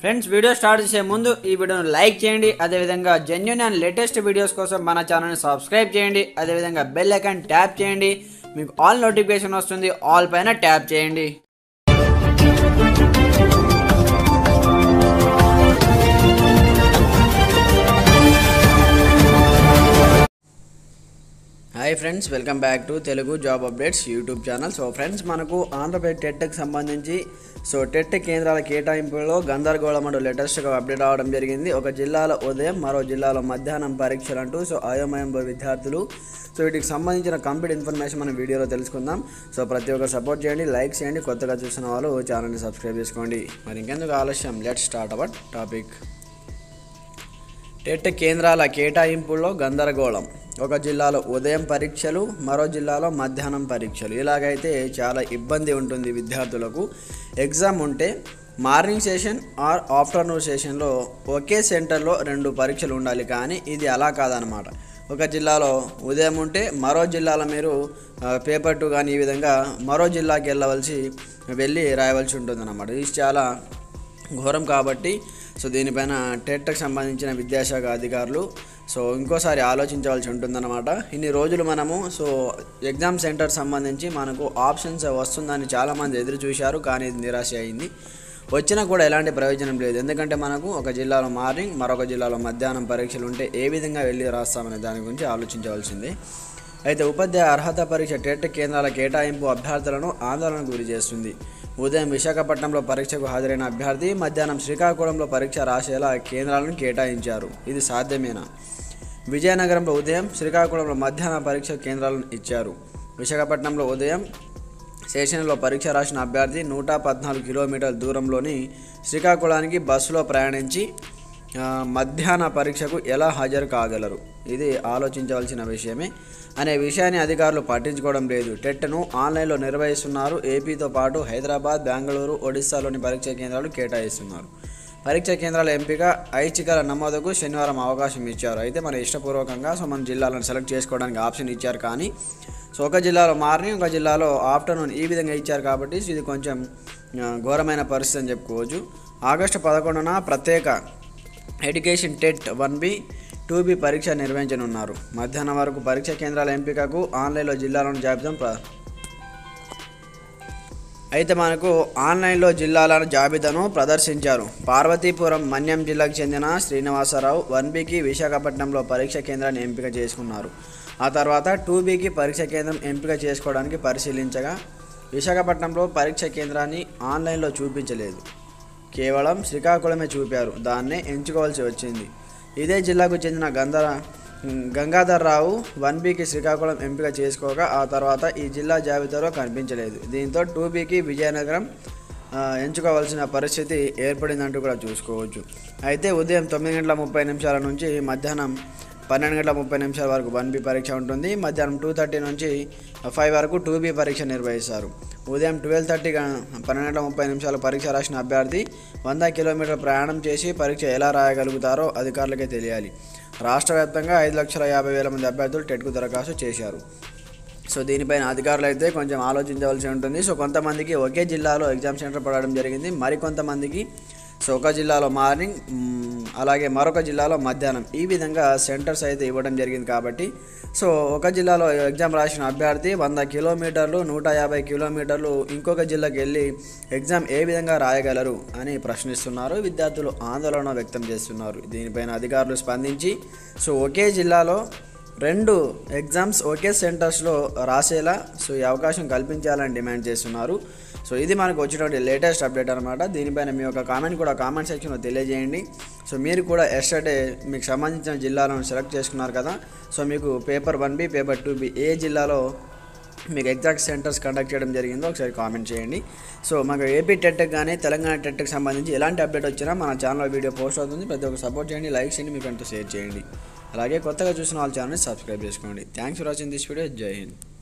friends video start చేసే ముందు ఈ వీడియోను లైక్ చేయండి అదేవిధంగా జెన్యున్ అండ్ లేటెస్ట్ వీడియోస్ కోసం మన ఛానల్ని సబ్స్క్రైబ్ చేయండి అదేవిధంగా బెల్ ఐకాన్ ట్యాప్ చేయండి మీకు ఆల్ నోటిఫికేషన్ వస్తుంది ఆల్ పైన ట్యాప్ చేయండి hi friends welcome back to Telugu job updates YouTube channel so friends మనకు ఆంధ్రప్రదేశ్ టెట్కి సంబంధించి సో టెట్ కేంద్రాల కేటాయింపులో గందరగోళం అంటూ లేటెస్ట్గా అప్డేట్ అవ్వడం జరిగింది ఒక జిల్లాలో ఉదయం మరో జిల్లాలో మధ్యాహ్నం పరీక్షలు అంటూ సో అయోమయంలో విద్యార్థులు సో వీటికి సంబంధించిన కంప్లీట్ ఇన్ఫర్మేషన్ మనం వీడియోలో తెలుసుకుందాం సో ప్రతి ఒక్కరు సపోర్ట్ చేయండి లైక్ చేయండి కొత్తగా చూసిన వాళ్ళు ఛానల్ని సబ్స్క్రైబ్ చేసుకోండి మరి ఇంకెందుకు ఆలస్యం let start our topic TET కేంద్రాల కేటాయింపుల్లో గందరగోళం ఒక జిల్లాలో ఉదయం పరీక్షలు మరో జిల్లాలో మధ్యాహ్నం పరీక్షలు ఇలాగైతే చాలా ఇబ్బంది ఉంటుంది విద్యార్థులకు ఎగ్జామ్ ఉంటే మార్నింగ్ సెషన్ ఆర్ ఆఫ్టర్నూన్ సెషన్లో ఒకే సెంటర్లో రెండు పరీక్షలు ఉండాలి కానీ ఇది అలా కాదనమాట ఒక జిల్లాలో ఉదయం ఉంటే మరో జిల్లాలో మీరు ఆ, పేపర్ టూ కానీ ఈ విధంగా మరో జిల్లాకి వెళ్ళవలసి వెళ్ళి రాయవలసి ఉంటుందన్నమాట ఇది చాలా ఘోరం కాబట్టి సో దీనిపైన టెట్కి సంబంధించిన విద్యాశాఖ అధికారులు సో ఇంకోసారి ఆలోచించవలసి ఉంటుందన్నమాట ఇన్ని రోజులు మనము సో ఎగ్జామ్ సెంటర్ సంబంధించి మనకు ఆప్షన్స్ వస్తుందని చాలామంది ఎదురు చూశారు కానీ ఇది నిరాశ అయింది వచ్చినా కూడా ఎలాంటి ప్రయోజనం లేదు ఎందుకంటే మనకు ఒక జిల్లాలో మార్నింగ్ మరొక జిల్లాలో మధ్యాహ్నం పరీక్షలు ఉంటే ఏ విధంగా వెళ్ళి రాస్తామనే దాని గురించి ఆలోచించవలసిందే అయితే ఉపాధ్యాయ అర్హత పరీక్ష టెట్ కేంద్రాల కేటాయింపు అభ్యర్థులను ఆందోళనకు గురి చేస్తుంది ఉదయం విశాఖపట్నంలో పరీక్షకు హాజరైన అభ్యర్థి మధ్యాహ్నం శ్రీకాకుళంలో పరీక్ష రాసేలా కేంద్రాలను కేటాయించారు ఇది సాధ్యమేనా విజయనగరంలో ఉదయం శ్రీకాకుళంలో మధ్యాహ్న పరీక్ష కేంద్రాలను ఇచ్చారు విశాఖపట్నంలో ఉదయం స్టేషన్లో పరీక్ష రాసిన అభ్యర్థి నూట పద్నాలుగు కిలోమీటర్ల దూరంలోని శ్రీకాకుళానికి బస్సులో ప్రయాణించి ఆ, మధ్యాహ్న పరీక్షకు ఎలా హాజరు కాగలరు ఇది ఆలోచించవలసిన విషయమే అనే విషయాన్ని అధికారులు పట్టించుకోవడం లేదు టెట్ను ఆన్లైన్లో నిర్వహిస్తున్నారు ఏపీతో పాటు హైదరాబాద్ బెంగళూరు ఒడిశాలోని పరీక్షా కేంద్రాలు కేటాయిస్తున్నారు పరీక్షా కేంద్రాల ఎంపిక ఐచ్ఛికల నమోదుకు శనివారం అవకాశం ఇచ్చారు అయితే మన ఇష్టపూర్వకంగా సో మన జిల్లాలను సెలెక్ట్ చేసుకోవడానికి ఆప్షన్ ఇచ్చారు కానీ సో ఒక జిల్లాలో మార్నింగ్ ఒక జిల్లాలో ఆఫ్టర్నూన్ ఈ విధంగా ఇచ్చారు కాబట్టి సో ఇది కొంచెం ఆ, ఘోరమైన పరిస్థితి అని చెప్పుకోవచ్చు ఆగస్టు పదకొండున ప్రత్యేక education TET one B two B పరీక్ష నిర్వహించనున్నారు మధ్యాహ్నం వరకు పరీక్ష కేంద్రాల ఎంపికకు ఆన్లైన్లో జిల్లాలను జాబితా ప్ర- అయితే మనకు ఆన్లైన్లో జిల్లాల జాబితాను ప్రదర్శించారు పార్వతీపురం మన్యం జిల్లాకు చెందిన శ్రీనివాసరావు వన్ బికి విశాఖపట్నంలో పరీక్ష కేంద్రాన్ని ఎంపిక చేసుకున్నారు ఆ తర్వాత టూ బికి పరీక్ష కేంద్రం ఎంపిక చేసుకోవడానికి పరిశీలించగా విశాఖపట్నంలో పరీక్ష కేంద్రాన్ని ఆన్లైన్లో చూపించలేదు కేవలం శ్రీకాకుళమే చూపారు దాన్నే ఎంచుకోవాల్సి వచ్చింది ఇదే జిల్లాకు చెందిన గంధర గంగాధర్ రావు వన్ బీకి శ్రీకాకుళం ఎంపిక చేసుకోగా ఆ తర్వాత ఈ జిల్లా జాబితాలో కనిపించలేదు దీంతో టూ బీకి విజయనగరం ఆ, ఎంచుకోవాల్సిన పరిస్థితి ఏర్పడిందంటూ కూడా చూసుకోవచ్చు అయితే ఉదయం తొమ్మిది గంటల ముప్పై నిమిషాల నుంచి మధ్యాహ్నం పన్నెండు గంటల ముప్పై నిమిషాల వరకు వన్ బి పరీక్ష ఉంటుంది మధ్యాహ్నం టూ థర్టీ నుంచి ఫైవ్ వరకు టూ బి పరీక్ష నిర్వహిస్తారు ఉదయం ట్వెల్వ్ థర్టీ పన్నెండు గంటల ముప్పై నిమిషాల పరీక్ష రాసిన అభ్యర్థి వంద కిలోమీటర్ ప్రయాణం చేసి పరీక్ష ఎలా రాయగలుగుతారో అధికారులకే తెలియాలి రాష్ట్ర వ్యాప్తంగా ఐదు లక్షల యాభై వేల మంది అభ్యర్థులు టెట్కు దరఖాస్తు చేశారు సో దీనిపైన అధికారులు అయితే కొంచెం ఆలోచించవలసి ఉంటుంది సో కొంతమందికి ఒకే జిల్లాలో ఎగ్జామ్ సెంటర్ పడడం జరిగింది మరికొంతమందికి సో ఒక జిల్లాలో మార్నింగ్ మ్, అలాగే మరొక జిల్లాలో మధ్యాహ్నం ఈ విధంగా సెంటర్స్ అయితే ఇవ్వడం జరిగింది కాబట్టి సో ఒక జిల్లాలో ఎగ్జామ్ రాసిన అభ్యర్థి వంద కిలోమీటర్లు నూట యాభై కిలోమీటర్లు ఇంకొక జిల్లాకి వెళ్ళి ఎగ్జామ్ ఏ విధంగా రాయగలరు అని ప్రశ్నిస్తున్నారు విద్యార్థులు ఆందోళన వ్యక్తం చేస్తున్నారు దీనిపైన అధికారులు స్పందించి సో ఒకే జిల్లాలో రెండు ఎగ్జామ్స్ ఒకే సెంటర్స్లో రాసేలా సో ఈ అవకాశం కల్పించాలని డిమాండ్ చేస్తున్నారు సో ఇది మనకు వచ్చినటువంటి లేటెస్ట్ అప్డేట్ అనమాట దీనిపైన మీ యొక్క కామెంట్ కూడా కామెంట్ సెక్షన్లో తెలియజేయండి సో మీరు కూడా ఎస్టర్డే మీకు సంబంధించిన జిల్లాలను సెలెక్ట్ చేసుకున్నారు కదా సో మీకు paper one B paper two B ఏ జిల్లాలో మీకు ఎగ్జాక్ట్ సెంటర్స్ కండక్ట్ చేయడం జరిగిందో ఒకసారి కామెంట్ చేయండి సో మాకు ఏపీ టెట్కి కానీ తెలంగాణ టెట్కి సంబంధించి ఎలాంటి అప్డేట్ వచ్చినా మన ఛానల్లో వీడియో పోస్ట్ అవుతుంది ప్రతి ఒక్క సపోర్ట్ చేయండి లైక్ చేయండి మీ ఫ్రెండ్తో షేర్ చేయండి అలాగే కొత్తగా చూసిన వాళ్ళ ఛానల్ని సబ్స్క్రైబ్ చేసుకోండి thanks for watching this video జై హింద్